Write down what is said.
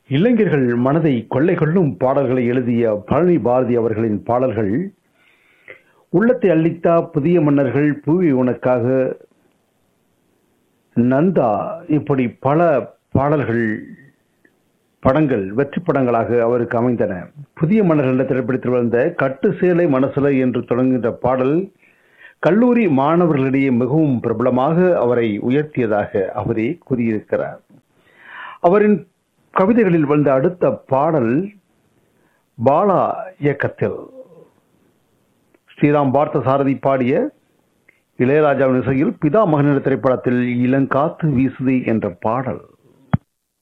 இளைஞர்கள் மனதை கொள்ளை கொள்ளும் பாடல்களை எழுதிய பழனி பாரதி அவர்களின் பாடல்கள் உள்ளத்தை அள்ளித்தா புதிய மன்னர்கள் பூவி உனக்காக நந்தா இப்படி பல பாடல்கள் படங்கள் வெற்றி படங்களாக அவருக்கு அமைந்தன புதிய மன்னர்கள் என்ற திரைப்படத்தில் வந்த கட்டு சேலை மனசுல என்று தொடங்குகின்ற பாடல் கல்லூரி மாணவர்களிடையே மிகவும் பிரபலமாக அவரை உயர்த்தியதாக அவரே கூறியிருக்கிறார் அவரின் கவிதைகளில் வந்த அடுத்த பாடல் பாலா இயக்கத்தில் ஸ்ரீராம் பார்த்த சாரதி பாடிய இளையராஜாவின் இசையில் பிதா மகன் திரைப்படத்தில் இளங்காத்து வீசுதி என்ற பாடல்